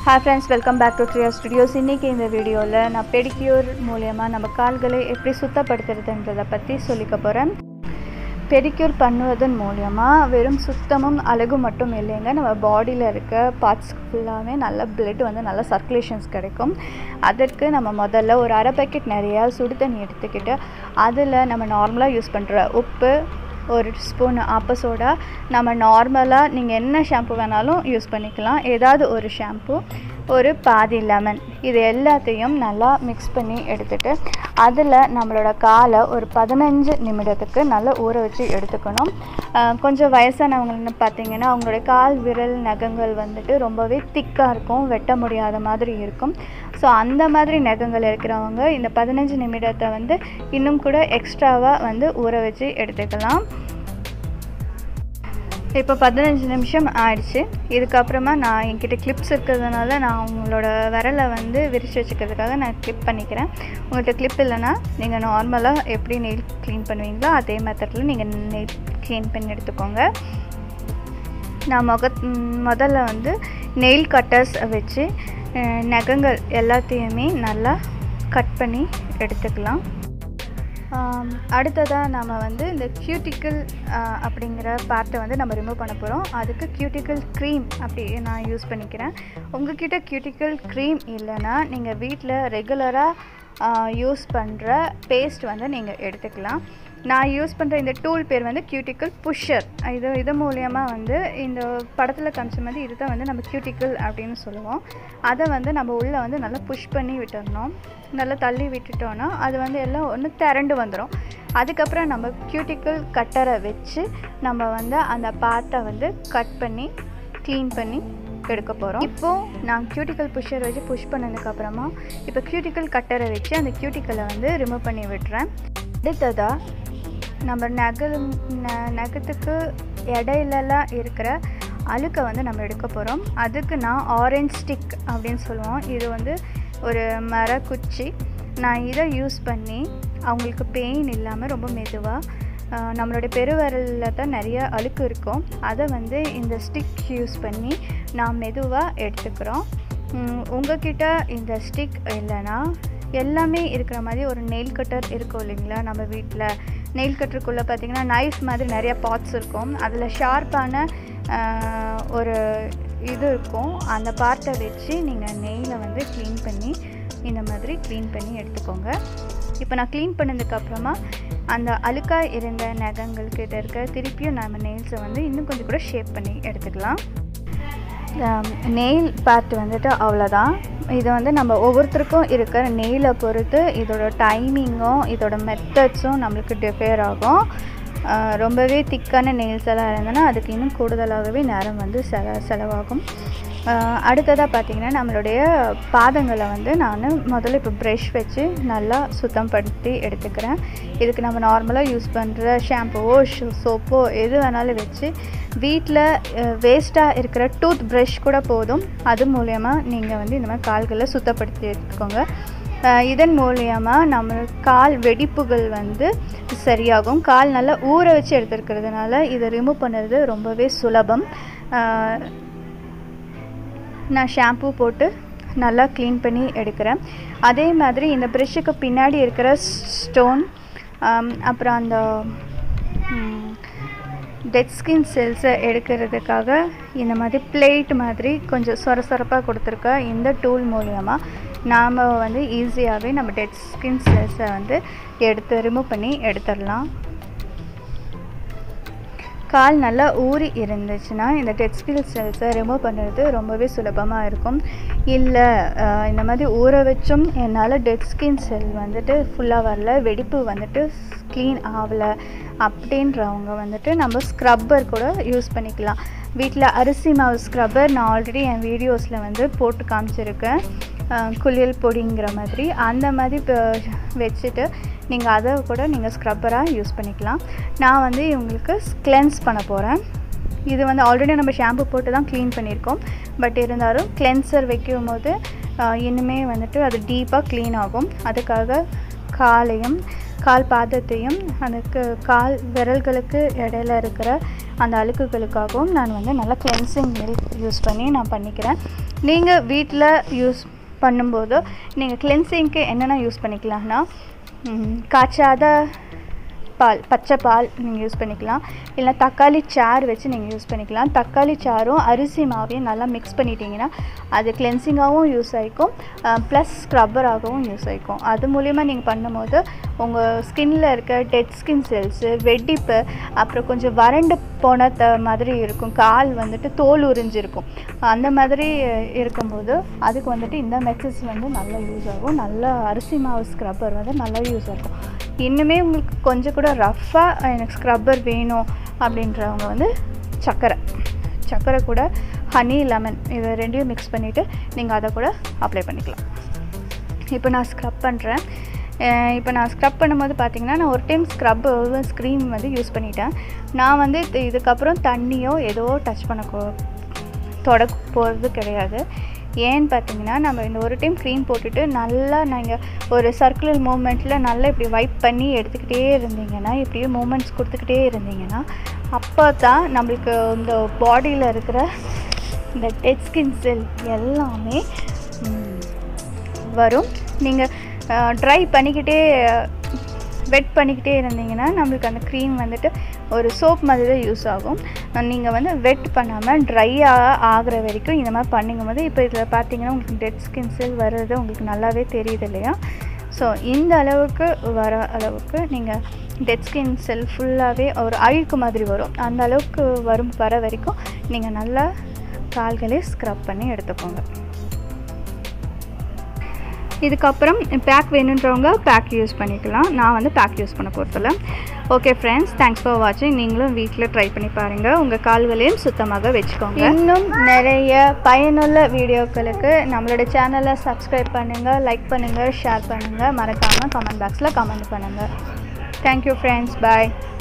hi friends welcome back to ட்ரியா studios இன்றைக்கி இந்த வீடியோவில் நான் பெடிக்யூர் மூலயமா நம்ம கால்களை எப்படி சுத்தப்படுத்துறதுன்றதை பற்றி சொல்லிக்க போகிறேன் பெடிக்யூர் பண்ணுவதன் மூலியமாக வெறும் சுத்தமும் அழகு மட்டும் இல்லைங்க நம்ம பாடியில் இருக்க பார்ட்ஸ் ஃபுல்லாகவே நல்ல பிளட் வந்து நல்ல சர்க்குலேஷன்ஸ் கிடைக்கும் அதற்கு நம்ம முதல்ல ஒரு அரை பேக்கெட் நிறையா சுடு தண்ணி எடுத்துக்கிட்டு அதில் நம்ம நார்மலாக யூஸ் பண்ணுற உப்பு ஒரு ஸ்பூன் ஆப்ப சோடா நம்ம நார்மலாக நீங்கள் என்ன ஷாம்பு வேணாலும் யூஸ் பண்ணிக்கலாம் ஏதாவது ஒரு ஷாம்பு ஒரு பாதி லெமன் இது எல்லாத்தையும் நல்லா மிக்ஸ் பண்ணி எடுத்துட்டு அதில் நம்மளோட காலை ஒரு பதினஞ்சு நிமிடத்துக்கு நல்லா ஊற வச்சு எடுத்துக்கணும் ஆஹ் கொஞ்சம் வயசானவங்கன்னு பார்த்தீங்கன்னா அவங்களுடைய கால் விரல் நகங்கள் வந்துட்டு ரொம்பவே திக்காக இருக்கும் வெட்ட முடியாத மாதிரி இருக்கும் ஸோ அந்த மாதிரி நகங்கள் இருக்கிறவங்க இந்த பதினஞ்சு நிமிடத்தை வந்து இன்னும் கூட எக்ஸ்ட்ராவாக வந்து ஊற வச்சு எடுத்துக்கலாம் இப்போ பதினஞ்சு நிமிஷம் ஆயிடுச்சு இதுக்கப்புறமா நான் என்கிட்ட கிளிப்ஸ் இருக்கிறதுனால நான் உங்களோட விரலை வந்து விரித்து வச்சுக்கிறதுக்காக நான் கிளிப் பண்ணிக்கிறேன் உங்கள்கிட்ட கிளிப் இல்லைன்னா நீங்கள் நார்மலாக எப்படி நெயில் க்ளீன் பண்ணுவீங்களோ அதே மெத்தடில் நீங்கள் நெயில் க்ளீன் பண்ணி எடுத்துக்கோங்க நான் முக முதல்ல வந்து நெயில் கட்டர்ஸ் வச்சு அஹ், நகங்கள் எல்லாத்தையுமே நல்லா கட் பண்ணி எடுத்துக்கலாம் ஆம், அடுத்ததாக நம்ம வந்து இந்த கியூட்டிக்கல் அப்படிங்கிற பார்ட்டை வந்து நம்ம ரிமூவ் பண்ண போகிறோம் அதுக்கு கியூட்டிக்கல் க்ரீம் அப்படி நான் யூஸ் பண்ணிக்கிறேன் உங்ககிட்ட கியூட்டிக்கல் க்ரீம் இல்லைன்னா நீங்கள் வீட்டில் ரெகுலராக யூஸ் பண்ணுற பேஸ்ட் வந்து நீங்கள் எடுத்துக்கலாம் நான் யூஸ் பண்ணுற இந்த டூல் பேர் வந்து கியூட்டிக்கல் புஷ்ஷர் இது இது மூலியமாக வந்து இந்த படத்தில் காமிச்ச மாதிரி இதுதான் வந்து நம்ம கியூட்டிக்கல் அப்படின்னு சொல்லுவோம் அதை வந்து நம்ம உள்ளே வந்து நல்லா புஷ் பண்ணி விட்டுறணும் நல்லா தள்ளி விட்டுட்டோன்னா அது வந்து எல்லாம் ஒன்று திரண்டு வந்துடும் அதுக்கப்புறம் நம்ம கியூட்டிக்கல் கட்டரை வச்சு நம்ம வந்து அந்த பார்ட்டை வந்து கட் பண்ணி க்ளீன் பண்ணி எடுக்க போகிறோம் இப்போது நான் கியூட்டிக்கல் புஷ்ஷர் வச்சு புஷ் பண்ணதுக்கப்புறமா இப்போ கியூட்டிக்கல் கட்டரை வச்சு அந்த கியூட்டிக்கலை வந்து ரிமூவ் பண்ணி விட்டுறேன் அடுத்ததாக நம்ம நகல் ந- நகத்துக்கு இடையிலலாம் இருக்கிற அழுக்கை வந்து நம்ம எடுக்க போகிறோம் அதுக்கு நான் ஆரஞ்ச் ஸ்டிக் அப்படின்னு சொல்லுவோம் இது வந்து ஒரு மரக்குச்சி நான் இதை யூஸ் பண்ணி அவங்களுக்கு பெயின் இல்லாமல் ரொம்ப மெதுவாக நம்மளுடைய பெருவிரலில் தான் நிறைய அழுக்கு இருக்கும் அதை வந்து இந்த ஸ்டிக் யூஸ் பண்ணி நான் மெதுவாக எடுத்துக்கிறோம் உம், உங்ககிட்ட இந்த ஸ்டிக் இல்லைன்னா எல்லாமே இருக்கிற மாதிரி ஒரு நெயில் கட்டர் இருக்கும் இல்லைங்களா நம்ம வீட்டில் நெயில் கட்டருக்குள்ளே பார்த்தீங்கன்னா நைஃப் மாதிரி நிறைய பார்ட்ஸ் இருக்கும் அதில் ஷார்ப்பான ஒரு இது இருக்கும் அந்த பார்ட்டை வச்சு நீங்கள் நெயிலை வந்து க்ளீன் பண்ணி இந்த மாதிரி க்ளீன் பண்ணி எடுத்துக்கோங்க இப்போ நான் க்ளீன் பண்ணதுக்கப்புறமா அந்த அழுக்காக இருந்த நகங்களுக்கு இதை இருக்க திருப்பியும் நம்ம நெயில்ஸை வந்து இன்னும் கொஞ்சம் கூட ஷேப் பண்ணி எடுத்துக்கலாம் நெயில் பார்ட் வந்துட்டு அவ்வளோதான் இது வந்து நம்ம ஒவ்வொருத்தருக்கும் இருக்கிற நெயிலை பொறுத்து இதோட டைமிங்கும் இதோட மெத்தட்ஸும் நம்மளுக்கு டிஃபேர் ஆகும் அஹ் ரொம்பவே திக்கான நெயில்ஸ் எல்லாம் இருந்ததுன்னா அதுக்கு இன்னும் கூடுதலாகவே நேரம் வந்து செல செலவாகும் அஹ் அடுத்ததாக பார்த்தீங்கன்னா நம்மளுடைய பாதங்களை வந்து நான் முதல்ல இப்போ ப்ரஷ் வச்சு நல்லா சுத்தம் படுத்தி எடுத்துக்கிறேன் இதுக்கு நம்ம நார்மலாக யூஸ் பண்ணுற ஷாம்புவோ சோப்போ எது வேணாலும் வச்சு வீட்டில் வேஸ்ட்டாக இருக்கிற டூத் ப்ரஷ் கூட போதும் அது மூலயமா நீங்கள் வந்து இந்த மாதிரி கால்களை சுத்தப்படுத்தி எடுத்துக்கோங்க அஹ் இதன் மூலியமாக நம்ம கால் வெடிப்புகள் வந்து சரியாகும் கால் நல்லா ஊற வச்சு எடுத்துருக்கிறதுனால இதை ரிமூவ் பண்ணுறது ரொம்பவே சுலபம் அஹ் நான் ஷாம்பு போட்டு நல்லா க்ளீன் பண்ணி எடுக்கிறேன் அதே மாதிரி இந்த ப்ரெஷ்ஷுக்கு பின்னாடி இருக்கிற ஸ்டோன் அப்புறம் அந்த டெட் ஸ்கின் செல்ஸை எடுக்கிறதுக்காக இந்த மாதிரி பிளேட் மாதிரி கொஞ்சம் சொர சொரப்பாக கொடுத்துருக்க இந்த டூல் மூலியமாக நாம் வந்து ஈஸியாகவே நம்ம டெட் ஸ்கின் செல்ஸை வந்து எடுத்து ரிமூவ் பண்ணி எடுத்துடலாம் கால் நல்லா ஊறி இருந்துச்சுன்னா இந்த டெட் ஸ்கில் செல்ஸை ரிமூவ் பண்ணுறது ரொம்பவே சுலபமாக இருக்கும் இல்லை இந்த மாதிரி ஊற வச்சும் என்னால் டெட் ஸ்கின் செல் வந்துட்டு ஃபுல்லாக வரல வெடிப்பு வந்துட்டு க்ளீன் ஆகலை அப்படின்றவங்க வந்துட்டு நம்ம ஸ்க்ரப்பர் கூட யூஸ் பண்ணிக்கலாம் வீட்டில் அரிசி மாவு ஸ்க்ரப்பர் நான் ஆல்ரெடி என் வீடியோஸில் வந்து போட்டு காமிச்சிருக்கேன் அஹ் குளியல் பொடிங்கிற மாதிரி அந்த மாதிரி ப- வச்சுட்டு நீங்கள் அதை கூட நீங்கள் ஸ்க்ரப்பராக யூஸ் பண்ணிக்கலாம் நான் வந்து இவங்களுக்கு கிளென்ஸ் பண்ண போகிறேன் இது வந்து ஆல்ரெடி நம்ம ஷாம்பு போட்டு தான் க்ளீன் பண்ணியிருக்கோம் பட் இருந்தாலும் கிளென்சர் வைக்கும் போது அஹ், இன்னுமே வந்துட்டு அது டீப்பாக க்ளீன் ஆகும் அதுக்காக காலையும் கால் பாதத்தையும் அதுக்கு கால் விரல்களுக்கு இடையில இருக்கிற அந்த அழுக்குகளுக்காகவும் நான் வந்து நல்லா கிளென்சிங் மில்க் யூஸ் பண்ணி நான் பண்ணிக்கிறேன் நீங்கள் வீட்டில் யூஸ் பண்ணும்போது நீங்கள் கிளென்சிங்க்கு என்னென்ன யூஸ் பண்ணிக்கலாம்னா ம், காய்ச்சாத பால் பச்சை பால் நீங்கள் யூஸ் பண்ணிக்கலாம் இல்லை தக்காளி சாறு வச்சு நீங்கள் யூஸ் பண்ணிக்கலாம் தக்காளி சாறும் அரிசி மாவையும் நல்லா மிக்ஸ் பண்ணிட்டீங்கன்னா அது கிளென்சிங்காகவும் யூஸ் ஆகிக்கும் ப்ளஸ் ஸ்க்ரப்பராகவும் யூஸ் ஆகிக்கும் அது மூலிமா நீங்கள் பண்ணும்போது உங்கள் ஸ்கின்னில் இருக்க டெட் ஸ்கின் செல்ஸு வெடிப்பு அப்புறம் கொஞ்சம் வறண்டு போன த மாதிரி இருக்கும் கால் வந்துட்டு தோல் உறிஞ்சிருக்கும் அந்த மாதிரி இருக்கும்போது அதுக்கு வந்துட்டு இந்த மெத்தட்ஸ் வந்து நல்லா யூஸ் ஆகும் நல்ல அரிசி மாவு ஸ்க்ரப்பர் வந்து நல்லா யூஸ் ஆகும் இன்னுமே உங்களுக்கு கொஞ்சம் கூட ரஃப்பாக எனக்கு ஸ்க்ரப்பர் வேணும் அப்படின்றவங்க வந்து சர்க்கரை சர்க்கரை கூட ஹனி லெமன் இதை ரெண்டையும் மிக்ஸ் பண்ணிவிட்டு நீங்கள் அதை கூட அப்ளை பண்ணிக்கலாம் இப்போ நான் ஸ்க்ரப் பண்ணுறேன் இப்போ நான் ஸ்க்ரப் பண்ணும்போது பார்த்தீங்கன்னா நான் ஒரு டைம் ஸ்க்ரப் ஸ்க்ரீம் வந்து யூஸ் பண்ணிட்டேன் நான் வந்து இது- இதுக்கப்புறம் தண்ணியோ ஏதோ டச் பண்ண கோ- தொட போகிறது கிடையாது ஏன்னு பார்த்தீங்கன்னா நம்ம இந்த ஒரு டைம் க்ரீம் போட்டுட்டு நல்லா நீங்கள் ஒரு சர்க்குலர் மூமெண்ட்டில் நல்லா இப்படி வைப் பண்ணி எடுத்துக்கிட்டே இருந்தீங்கன்னா இப்படியே மூமெண்ட்ஸ் கொடுத்துக்கிட்டே இருந்தீங்கன்னா அப்போ தான் நம்மளுக்கு இந்த பாடியில் இருக்கிற இந்த டெட் ஸ்கின் செல் எல்லாமே ம், வரும் நீங்கள் ட்ரை பண்ணிக்கிட்டே வெட் பண்ணிக்கிட்டே இருந்தீங்கன்னா நம்மளுக்கு அந்த க்ரீம் வந்துட்டு ஒரு சோப் மாதிரி தான் யூஸ் ஆகும் நீங்கள் வந்து வெட் பண்ணாமல் ட்ரையாக ஆகிற வரைக்கும் இந்த மாதிரி பண்ணும்போது இப்போ இதில் பார்த்தீங்கன்னா உங்களுக்கு டெட் ஸ்கின் செல் வர்றது உங்களுக்கு நல்லாவே தெரியுது இல்லையா ஸோ இந்த அளவுக்கு வர அளவுக்கு நீங்கள் டெட் ஸ்கின் செல் ஃபுல்லாகவே ஒரு அழுக்கு மாதிரி வரும் அந்த அளவுக்கு வரும் வர வரைக்கும் நீங்கள் நல்லா கால்களே ஸ்க்ரப் பண்ணி எடுத்துக்கோங்க இதுக்கப்புறம் பேக் வேணுன்றவங்க பேக் யூஸ் பண்ணிக்கலாம் நான் வந்து பேக் யூஸ் பண்ண போகிறதில்ல ஓகே ஃப்ரெண்ட்ஸ் தேங்க்ஸ் ஃபார் வாட்சிங் நீங்களும் வீட்டில் ட்ரை பண்ணி பாருங்கள் உங்கள் கால்களையும் சுத்தமாக வச்சுக்கோங்க இன்னும் நிறைய பயனுள்ள வீடியோக்களுக்கு நம்மளோட சேனலை சப்ஸ்கிரைப் பண்ணுங்கள் லைக் பண்ணுங்கள் ஷேர் பண்ணுங்கள் மறக்காமல் கமெண்ட் பாக்ஸில் கமெண்ட் பண்ணுங்கள் தேங்க்யூ ஃப்ரெண்ட்ஸ் பாய்